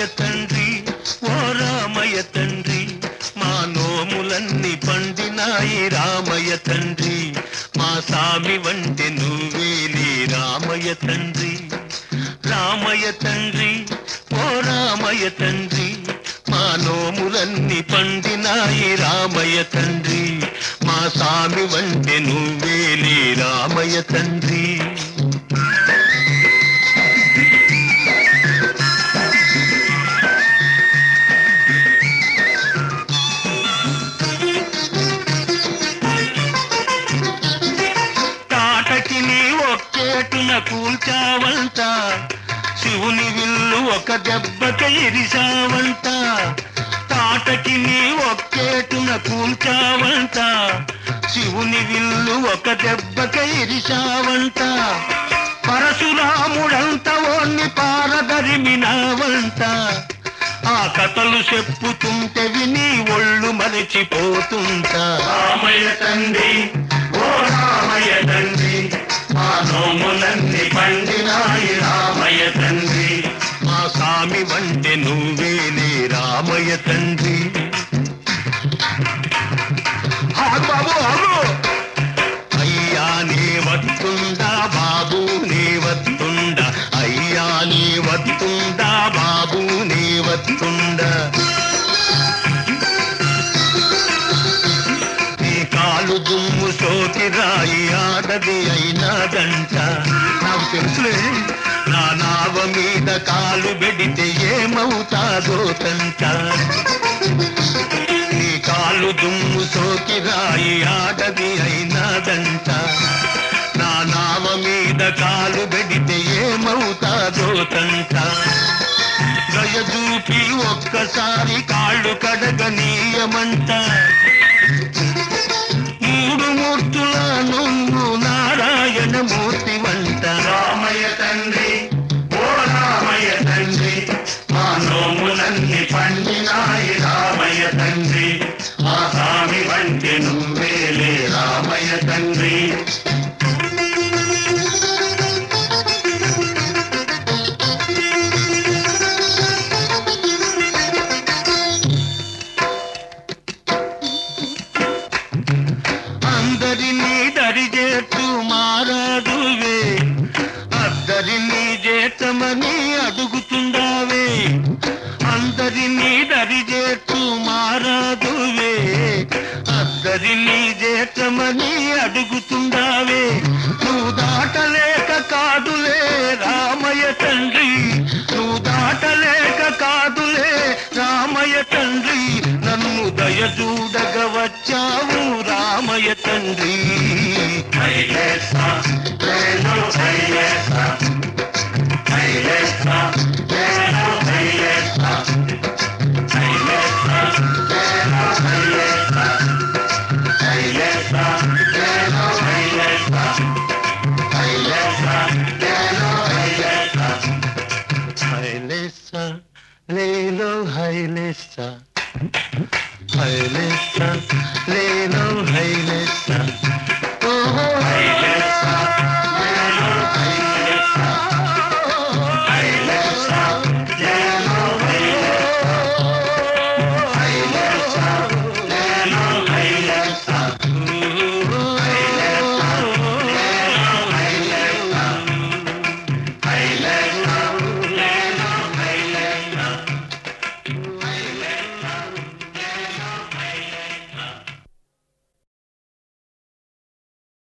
తండ్రి ఓ రామయ్య తండ్రి మా నోములన్నీ పండినాయి రామయ్య తండ్రి మా సామి వంటి నువ్వేలే రామయ్య తండ్రి రామయ్య తండ్రి ఓ రామయ్య తండ్రి మా నోములన్నీ పండినాయి రామయ్య తండ్రి మా సామి వంటి నువ్వేలే రామయ్య తండ్రి తాటకి నీ ఒక్కేటున కూల్చావంట శివుని విల్లు ఒక దెబ్బక ఇరిసావంట తాటకి నీ ఒక్కేటున కూల్చావంట శివుని విల్లు ఒక దెబ్బక ఇరిసావంట పరశురాముడంత ఓన్ని పారదరిమినావంట ఆ కథలు చెప్పుతుంటే విని ఒళ్ళు మరిచిపోతుంటా రామయ్య తండ్రి ఓ రామయ్య తండ్రి మా నోములన్నీ పండినాయి రామయ్య తండ్రి మా స్వామి వంటి నువ్వేలే రామయ్య తండ్రి ఆగు బాబు ఆగు అయ్యా నీ వత్తుండా బాబు నీ వత్తుండా అయ్యా నీ వత్తుండా బాబు నీ వత్తుండా నీ కాలు దుమ్ము సోకి రాయి ఆడది అయినాదంట నాకు తెలుసులే నా నావ మీద కాలు పెడితే ఏమవుతాదో తంట నీ కాలు దుమ్ము సోకి రాయి ఆడది అయినాదంట నా నావ మీద కాలు పెడితే ఏమవుతాదో తంట దయ చూపి ఒక్కసారి కాళ్ళు కడగనీయమంట మూడు మూర్తుల నువ్వు నారాయణ మూర్తి వంట రామయ్య తండ్రి ఓ రామయ్య తండ్రి మా నోములన్నీ పండినాయి రామయ్య తండ్రి మా స్వామి వంటి నువ్వేలే రామయ్య తండ్రి అందరినీ దరిచేట్టు మారాదువే అద్దరినీ చేతమని అడుగుతుండావే అందరినీ దరిచేట్టు మారాదువే అద్దరినీ చేతమని అడుగుతుండావే నువ్వు దాటలేక కాదులే రామయ్య తండ్రి నువ్వు దాటలేక కాదులే రామయ్య తండ్రి నన్ను దయ చూడగ వచ్చావు రామయ్య తండ్రి హైలేస వేణు హైలేస హైలేస వేణు హైలేస హైలేస వేణు హైలేస హైలేస వేణు హైలేస హైలేస వేణు హైలేస హైలేస లేలో హైలేస హైలేస లేలో హైలేస